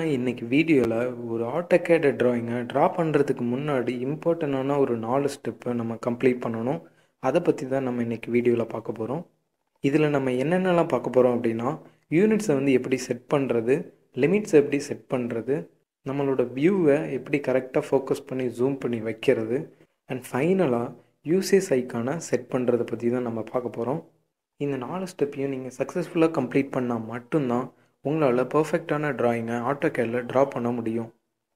இன்னைக்கு வீடியோவில் ஒரு ஆட்டோகேட் ட்ராயிங்கை ட்ரா பண்ணுறதுக்கு முன்னாடி இம்பார்ட்டண்டான ஒரு நாலு ஸ்டெப்பை நம்ம கம்ப்ளீட் பண்ணணும் அதை பற்றி தான் நம்ம இன்னைக்கு வீடியோவில் பார்க்க போகிறோம் இதில் நம்ம என்னென்னலாம் பார்க்க போகிறோம் அப்படின்னா யூனிட்ஸை வந்து எப்படி செட் பண்ணுறது லிமிட்ஸை எப்படி செட் பண்ணுறது நம்மளோட வியூவை எப்படி கரெக்டாக ஃபோக்கஸ் பண்ணி ஜூம் பண்ணி வைக்கிறது அண்ட் ஃபைனலாக யூசேஸ் ஐக்கானை செட் பண்ணுறதை பற்றி தான் நம்ம பார்க்க போகிறோம் இந்த நாலு ஸ்டெப்பையும் நீங்கள் சக்ஸஸ்ஃபுல்லாக கம்ப்ளீட் பண்ணால் மட்டும்தான் உங்களால் பர்ஃபெக்டான ட்ராயிங்கை ஆட்டோகேடில் ட்ரா பண்ண முடியும்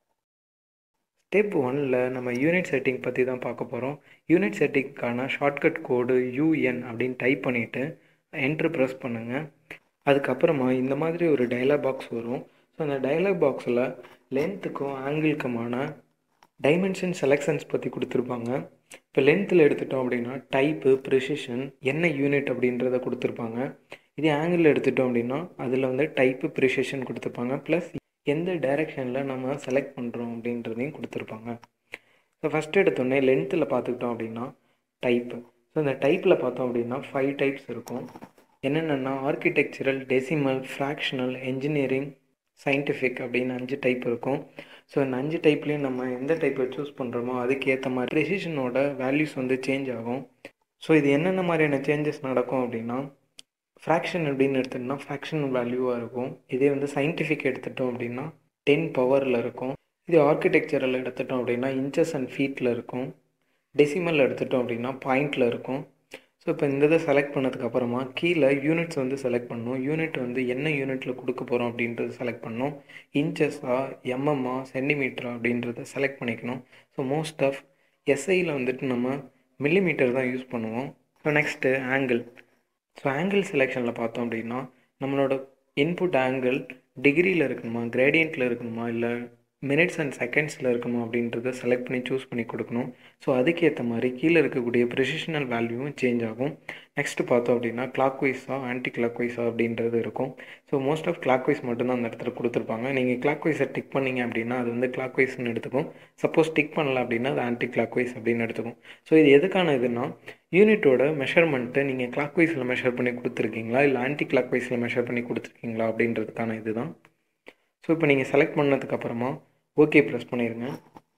ஸ்டெப் ஒனில் நம்ம யூனிட் செட்டிங் பற்றி தான் பார்க்க போகிறோம் யூனிட் செட்டிங்க்கான ஷார்ட்கட் கோடு யூஎன் அப்படின்னு டைப் பண்ணிவிட்டு என்ட்ரு ப்ரெஸ் பண்ணுங்கள் அதுக்கப்புறமா இந்த மாதிரி ஒரு டயலாக் பாக்ஸ் வரும் ஸோ அந்த டயலாக் பாக்ஸில் லென்த்துக்கும் ஆங்கிள்க்குமான டைமென்ஷன் செலெக்ஷன்ஸ் பற்றி கொடுத்துருப்பாங்க இப்போ லென்த்தில் எடுத்துட்டோம் அப்படின்னா டைப்பு ப்ரிசிஷன் என்ன யூனிட் அப்படின்றத கொடுத்துருப்பாங்க இதே ஆங்கிள் எடுத்துட்டோம் அப்படின்னா அதில் வந்து டைப்பு ப்ரிசிஷன் கொடுத்துருப்பாங்க ப்ளஸ் எந்த டைரெக்ஷனில் நம்ம செலக்ட் பண்ணுறோம் அப்படின்றதையும் கொடுத்துருப்பாங்க ஸோ ஃபஸ்ட் எடுத்தோடனே லென்த்தில் பார்த்துக்கிட்டோம் அப்படின்னா டைப்பு ஸோ இந்த டைப்பில் பார்த்தோம் அப்படின்னா ஃபைவ் டைப்ஸ் இருக்கும் என்னென்னா architectural decimal fractional engineering scientific அப்படின்னு அஞ்சு டைப் இருக்கும் ஸோ இந்த அஞ்சு டைப்லேயும் நம்ம எந்த டைப்பை சூஸ் பண்ணுறோமோ அதுக்கேற்ற மாதிரி ப்ரெசிஷனோட வேல்யூஸ் வந்து சேஞ்ச் ஆகும் ஸோ இது என்னென்ன மாதிரியான சேஞ்சஸ் நடக்கும் அப்படின்னா ஃப்ராக்ஷன் அப்படின்னு எடுத்துட்டோம்னா ஃப்ராக்ஷன் வேல்யூவாக இருக்கும் இதே வந்து சயின்டிஃபிக் எடுத்துட்டோம் அப்படின்னா டென் பவரில் இருக்கும் இதே ஆர்கிடெக்சரல் எடுத்துட்டோம் அப்படின்னா இன்ச்சஸ் அண்ட் ஃபீட்டில் இருக்கும் டெசிமல் எடுத்துட்டோம் அப்படின்னா பாயிண்டில் இருக்கும் ஸோ இப்போ இந்த இதை செலக்ட் பண்ணதுக்கப்புறமா கீழே யூனிட்ஸ் வந்து செலக்ட் பண்ணணும் யூனிட் வந்து என்ன யூனிட்டில் கொடுக்க போகிறோம் அப்படின்றத செலக்ட் பண்ணணும் இன்ச்சஸா எம்எம்ஆ சென்டிமீட்டரா அப்படின்றத செலக்ட் பண்ணிக்கணும் ஸோ மோஸ்ட் ஆஃப் எஸ்ஐயில் வந்துட்டு நம்ம மில்லிமீட்டர் தான் யூஸ் பண்ணுவோம் so next angle so angle செலெக்ஷனில் பார்த்தோம் அப்படின்னா நம்மளோட இன்புட் ஆங்கிள் டிகிரியில் இருக்கணுமா கிரேடியண்ட்டில் இருக்கணுமா இல்லை மினிட்ஸ் அண்ட் செகண்ட்ஸில் இருக்கணுமா அப்படின்றத செலக்ட் பண்ணி சூஸ் பண்ணி கொடுக்கணும் ஸோ அதுக்கேற்ற மாதிரி கீழே இருக்கக்கூடிய ப்ரிசிஷனல் வேல்யூவும் சேஞ்ச் ஆகும் நெக்ஸ்ட்டு பார்த்தோம் அப்படின்னா கிளாக் வைஸா ஆன்டி கிளாக் வைஸா அப்படின்றது இருக்கும் so most of clockwise மட்டும்தான் அந்த இடத்துல கொடுத்துருப்பாங்க நீங்கள் கிளாக் வைஸை டிக் பண்ணிங்க அப்படின்னா அது வந்து கிளாக் வைஸ்னு எடுத்துக்கும் சப்போஸ் டிக் பண்ணல அப்படின்னா அது ஆன்டி கிளாக் வைஸ் அப்படின்னு எடுத்துக்கும் ஸோ இது எதுக்கான இதுனா யூனிட்டோட மெஷர்மெண்ட்டை நீங்கள் கிளாக் வைஸில் மெஷர் பண்ணி கொடுத்துருக்கீங்களா இல்லை ஆன்டி கிளாக் வைஸில் மெஷர் பண்ணி கொடுத்துருக்கீங்களா அப்படின்றதுக்கான இதுதான் ஸோ இப்போ நீங்கள் செலக்ட் பண்ணதுக்கப்புறமா ஓகே ப்ரெஸ் பண்ணிடுங்க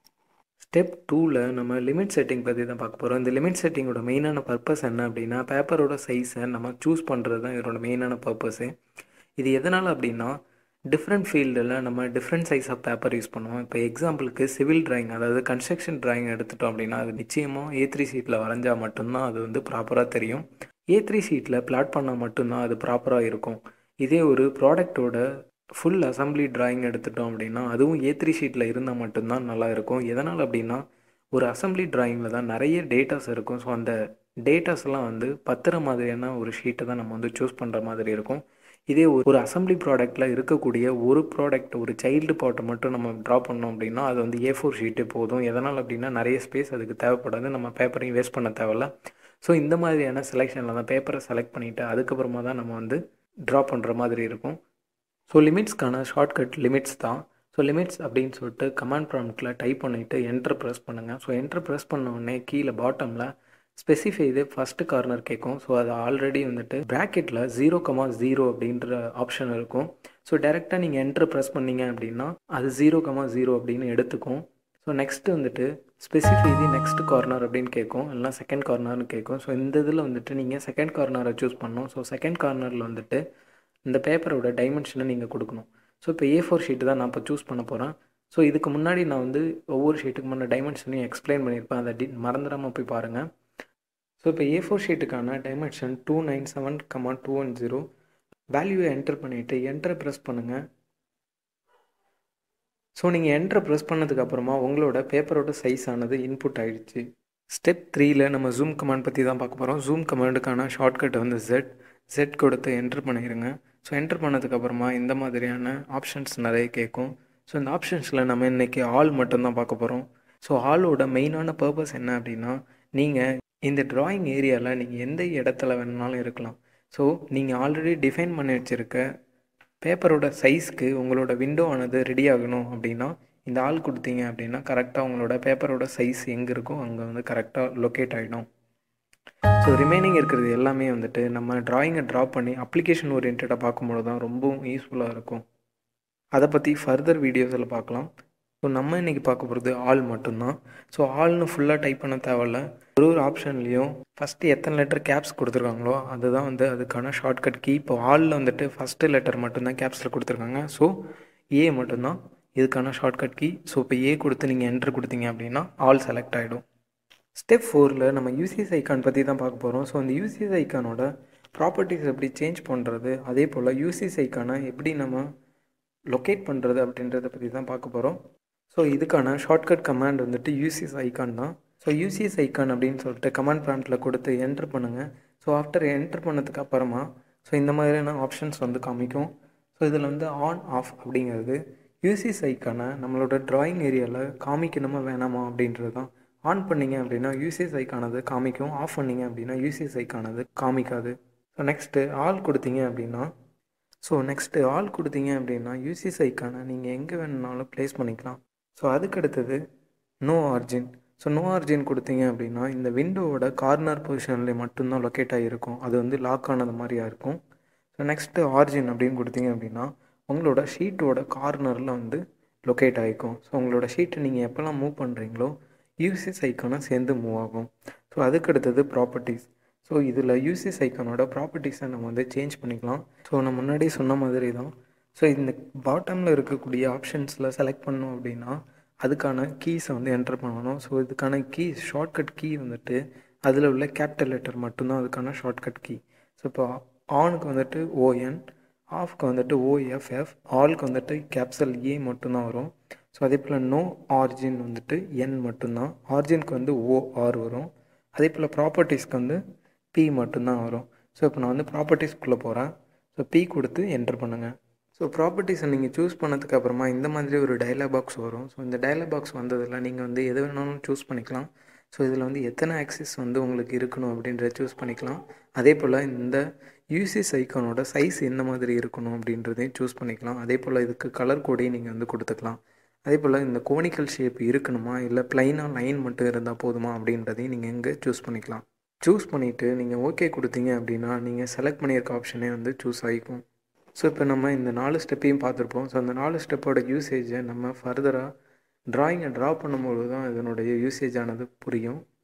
ஸ்டெப் டூவில் நம்ம லிமிட் செட்டிங் பற்றி தான் பார்க்க போகிறோம் இந்த லிமிட் செட்டிங்கோட மெயினான பர்பஸ் என்ன அப்படின்னா பேப்பரோட சைஸை நம்ம சூஸ் பண்ணுறது தான் இதோட மெயினான பர்பஸு இது எதனால் அப்படின்னா டிஃப்ரெண்ட் ஃபீல்டில் நம்ம different size of paper use பண்ணுவோம் இப்போ எக்ஸாம்பிளுக்கு சிவில் ட்ராயிங் அதாவது கன்ஸ்ட்ரக்ஷன் ட்ராயிங் எடுத்துட்டோம் அப்படின்னா அது நிச்சயமாக ஏ த்ரீ சீட்டில் வரைஞ்சால் மட்டும்தான் அது வந்து ப்ராப்பராக தெரியும் ஏ த்ரீ சீட்டில் பிளாட் பண்ணால் மட்டும்தான் அது ப்ராப்பராக இருக்கும் இதே ஒரு ப்ராடக்டோட ஃபுல் அசம்பிளி ட்ராயிங் எடுத்துட்டோம் அப்படின்னா அதுவும் ஏ த்ரீ ஷீட்டில் இருந்தால் மட்டும்தான் நல்லா இருக்கும் எதனால் அப்படின்னா ஒரு அசம்பிளி ட்ராயிங்கில் தான் நிறைய டேட்டாஸ் இருக்கும் ஸோ அந்த டேட்டாஸ்லாம் வந்து பத்திர மாதிரியான ஒரு ஷீட்டை தான் நம்ம வந்து சூஸ் பண்ணுற மாதிரி இருக்கும் இதே ஒரு அசம்பிளி ப்ராடக்ட்டில் இருக்கக்கூடிய ஒரு ப்ராடக்ட் ஒரு சைல்டு பாட்டை மட்டும் நம்ம ட்ரா பண்ணோம் அப்படின்னா அது வந்து ஏ ஃபோர் ஷீட்டே போதும் எதனால் அப்படின்னா நிறைய ஸ்பேஸ் அதுக்கு தேவைப்படாது நம்ம பேப்பரையும் வேஸ்ட் பண்ண தேவையில்ல ஸோ இந்த மாதிரியான செலெக்ஷனில் தான் பேப்பரை செலக்ட் பண்ணிவிட்டு அதுக்கப்புறமா தான் நம்ம வந்து ட்ரா பண்ணுற மாதிரி இருக்கும் ஸோ லிமிட்ஸ்க்கான ஷார்ட்கட் லிமிட்ஸ் தான் ஸோ லிமிட்ஸ் அப்படின்னு சொல்லிட்டு கமாண்ட் ப்ராம்ப்டில் டைப் பண்ணிவிட்டு என்ட்ரு ப்ரெஸ் பண்ணுங்கள் ஸோ என்ட்ரு ப்ரெஸ் பண்ண உடனே கீழே பாட்டமில் ஸ்பெசிஃபை இது ஃபஸ்ட்டு கார்னர் கேட்கும் ஸோ அது ஆல்ரெடி வந்துட்டு ப்ராக்கெட்டில் ஜீரோ கமா ஜீரோ அப்படின்ற ஆப்ஷன் இருக்கும் ஸோ டேரெக்டாக நீங்கள் என்ட்ரு ப்ரெஸ் பண்ணீங்க அப்படின்னா அது ஜீரோ கமா ஜீரோ அப்படின்னு எடுத்துக்கும் ஸோ நெக்ஸ்ட்டு வந்துட்டு ஸ்பெசிஃபை இது நெக்ஸ்ட் கார்னர் அப்படின்னு கேட்கும் இல்லைனா செகண்ட் கார்னர்னு கேட்கும் ஸோ இந்த இதில் வந்துட்டு நீங்கள் செகண்ட் கார்னரை சூஸ் பண்ணணும் ஸோ செகண்ட் கார்னரில் வந்துட்டு இந்த பேப்பரோட டைமென்ஷனை நீங்கள் கொடுக்கணும் ஸோ இப்போ ஏ ஃபோர் ஷீட்டு தான் நான் இப்போ சூஸ் பண்ண போகிறேன் ஸோ இதுக்கு முன்னாடி நான் வந்து ஒவ்வொரு ஷீட்டுக்கு முன்னே டைமென்ஷனையும் எக்ஸ்பிளைன் பண்ணியிருப்பேன் அதை டி மறந்துடாமல் போய் பாருங்கள் ஸோ இப்போ ஏ ஃபோர் ஷீட்டுக்கான dimension two nine seven comma two one zero வேல்யூவை என்டர் பண்ணிவிட்டு என்டரை ப்ரெஸ் பண்ணுங்கள் ஸோ நீங்கள் என்டரை ப்ரெஸ் பண்ணதுக்கப்புறமா உங்களோட பேப்பரோட சைஸ் ஆனது இன்புட் ஆகிடுச்சு ஸ்டெப் த்ரீயில் நம்ம ஜூம் கமாண்ட் பற்றி தான் பார்க்க போகிறோம் ஜூம் கமாண்டுக்கான ஷார்ட்கட் வந்து ஜெட் செட் கொடுத்து என்ட்ரு பண்ணிடுங்க ஸோ என்ட்ரு பண்ணதுக்கப்புறமா இந்த மாதிரியான ஆப்ஷன்ஸ் நிறைய கேட்கும் ஸோ இந்த ஆப்ஷன்ஸில் நம்ம இன்றைக்கி ஆல் மட்டும்தான் பார்க்க போகிறோம் ஸோ ஆலோட மெயினான பர்பஸ் என்ன அப்படின்னா நீங்கள் இந்த ட்ராயிங் ஏரியாவில் நீங்கள் எந்த இடத்துல வேணுனாலும் இருக்கலாம் ஸோ நீங்கள் ஆல்ரெடி டிஃபைன் பண்ணி வச்சுருக்க பேப்பரோட சைஸ்க்கு உங்களோட விண்டோ ஆனது ரெடி ஆகணும் அப்படின்னா இந்த ஆள் கொடுத்தீங்க அப்படின்னா கரெக்டாக உங்களோட பேப்பரோட சைஸ் எங்கே இருக்கோ அங்கே வந்து கரெக்டாக லொக்கேட் ஆகிடும் ஸோ ரிமைனிங் இருக்கிறது எல்லாமே வந்துட்டு நம்ம ட்ராயிங்கை ட்ரா பண்ணி அப்ளிகேஷன் ஓரியன்டாக பார்க்கும்போது தான் ரொம்பவும் யூஸ்ஃபுல்லாக இருக்கும் அதை பற்றி ஃபர்தர் வீடியோஸில் பார்க்கலாம் ஸோ நம்ம இன்றைக்கி பார்க்க போகிறது ஆல் மட்டும்தான் ஸோ ஆல்னு ஃபுல்லாக டைப் பண்ண தேவையில்ல ஒரு ஒரு ஆப்ஷன்லேயும் ஃபஸ்ட்டு எத்தனை லெட்டர் கேப்ஸ் கொடுத்துருக்காங்களோ அதுதான் வந்து அதுக்கான ஷார்ட்கட் கீ இப்போ ஆலில் வந்துட்டு ஃபஸ்ட்டு லெட்டர் மட்டும்தான் கேப்ஸில் கொடுத்துருக்காங்க ஸோ ஏ மட்டும்தான் இதுக்கான ஷார்ட்கட் கீ ஸோ இப்போ ஏ கொடுத்து நீங்கள் என்ட்ரு கொடுத்தீங்க அப்படின்னா ஆல் செலக்ட் ஆகிடும் ஸ்டெப் ஃபோரில் நம்ம யூசிஎஸ் ஐக்கான் பற்றி தான் பார்க்க போகிறோம் ஸோ அந்த யூசிஎஸ் ஐக்கானோட ப்ராப்பர்ட்டிஸ் எப்படி சேஞ்ச் பண்ணுறது அதே போல் யூசிஎஸ் ஐக்கானை எப்படி நம்ம லொக்கேட் பண்ணுறது அப்படின்றத பற்றி தான் பார்க்க போகிறோம் ஸோ இதுக்கான ஷார்ட்கட் கமாண்ட் வந்துட்டு யூசிஎஸ் ஐக்கான் தான் ஸோ யூசிஎஸ் ஐக்கான் அப்படின்னு சொல்லிட்டு கமாண்ட் ப்ராம்ப்டில் கொடுத்து என்ட்ரு பண்ணுங்கள் ஸோ ஆஃப்டர் என்ட்ரு பண்ணதுக்கு அப்புறமா ஸோ இந்த மாதிரியான ஆப்ஷன்ஸ் வந்து காமிக்கும் ஸோ இதில் வந்து ஆன் ஆஃப் அப்படிங்கிறது யூசிஎஸ் ஐக்கானை நம்மளோட ட்ராயிங் ஏரியாவில் காமிக்கணுமா வேணாமா அப்படின்றது தான் ஆன் பண்ணிங்க அப்படின்னா யூசிஎஸ் ஐக்கானது காமிக்கும் ஆஃப் பண்ணிங்க அப்படின்னா யூசிஎஸ் ஐக்கானது காமிக்காது ஸோ நெக்ஸ்ட்டு ஆல் கொடுத்தீங்க அப்படின்னா ஸோ நெக்ஸ்ட்டு ஆல் கொடுத்தீங்க அப்படின்னா யூசிஎஸ் ஐக்கானை நீங்கள் எங்கே வேணுனாலும் ப்ளேஸ் பண்ணிக்கலாம் ஸோ அதுக்கு அடுத்தது no origin so no origin கொடுத்தீங்க அப்படின்னா இந்த விண்டோவோட கார்னர் பொசிஷனில் மட்டும்தான் லொக்கேட் ஆகிருக்கும் அது வந்து லாக் ஆனது மாதிரியா இருக்கும் ஸோ நெக்ஸ்ட்டு ஆர்ஜின் அப்படின்னு கொடுத்தீங்க அப்படின்னா உங்களோட ஷீட்டோட கார்னரில் வந்து லொக்கேட் ஆகிக்கும் ஸோ உங்களோட ஷீட்டை நீங்கள் எப்போல்லாம் மூவ் பண்ணுறீங்களோ யூசிஎஸ் ஐக்கானை சேர்ந்து மூவ் ஆகும் ஸோ அதுக்கு அடுத்தது ப்ராப்பர்ட்டிஸ் ஸோ இதில் யூசிஎஸ் ஐக்கானோட ப்ராப்பர்ட்டிஸை நம்ம வந்து சேஞ்ச் பண்ணிக்கலாம் ஸோ நான் முன்னாடி சொன்ன மாதிரி தான் ஸோ இந்த பாட்டமில் இருக்கக்கூடிய ஆப்ஷன்ஸில் செலக்ட் பண்ணோம் அப்படின்னா அதுக்கான கீஸை வந்து என்டர் பண்ணணும் ஸோ இதுக்கான கீ ஷார்ட்கட் கீ வந்துட்டு அதில் உள்ள கேபிட்டல் லெட்டர் மட்டும்தான் அதுக்கான ஷார்ட்கட் கீ ஸோ இப்போ ஆனுக்கு வந்துட்டு ஓஎன் ஆஃப்க்கு வந்துட்டு ஓஎஃப்எஃப் ஆல்க்கு வந்துட்டு கேப்சல் ஏ மட்டும்தான் வரும் ஸோ அதே போல் நோ ஆர்ஜின் வந்துட்டு என் மட்டும்தான் ஆர்ஜினுக்கு வந்து ஓஆர் வரும் அதே போல் ப்ராப்பர்ட்டிஸ்க்கு வந்து பி மட்டும்தான் வரும் ஸோ இப்போ நான் வந்து ப்ராப்பர்ட்டிஸ்க்குள்ளே போகிறேன் ஸோ பி கொடுத்து என்டர் பண்ணுங்கள் ஸோ ப்ராப்பர்ட்டிஸை நீங்கள் சூஸ் பண்ணதுக்கு அப்புறமா இந்த மாதிரி ஒரு டயலாக் பாக்ஸ் வரும் ஸோ இந்த டயலாக் பாக்ஸ் வந்ததில் நீங்கள் வந்து எது வேணாலும் சூஸ் பண்ணிக்கலாம் ஸோ இதில் வந்து எத்தனை ஆக்சிஸ் வந்து உங்களுக்கு இருக்கணும் அப்படின்றத சூஸ் பண்ணிக்கலாம் அதே போல் இந்த யூசிஎஸ் ஐக்கானோட சைஸ் என்ன மாதிரி இருக்கணும் அப்படின்றதையும் சூஸ் பண்ணிக்கலாம் அதே போல் இதுக்கு கலர் கோடையும் நீங்கள் வந்து கொடுத்துக்கலாம் அதே போல் இந்த கோனிக்கல் ஷேப் இருக்கணுமா இல்லை ப்ளைனாக லைன் மட்டும் இருந்தால் போதுமா அப்படின்றதையும் நீங்கள் எங்கே சூஸ் பண்ணிக்கலாம் சூஸ் பண்ணிவிட்டு நீங்கள் ஓகே கொடுத்தீங்க அப்படின்னா நீங்கள் செலக்ட் பண்ணியிருக்க ஆப்ஷனே வந்து சூஸ் ஆகிக்கும் ஸோ இப்போ நம்ம இந்த நாலு ஸ்டெப்பையும் பார்த்துருப்போம் ஸோ அந்த நாலு ஸ்டெப்போட யூசேஜை நம்ம ஃபர்தராக ட்ராயிங்கை ட்ரா பண்ணும்போது தான் இதனுடைய யூசேஜ் ஆனது புரியும்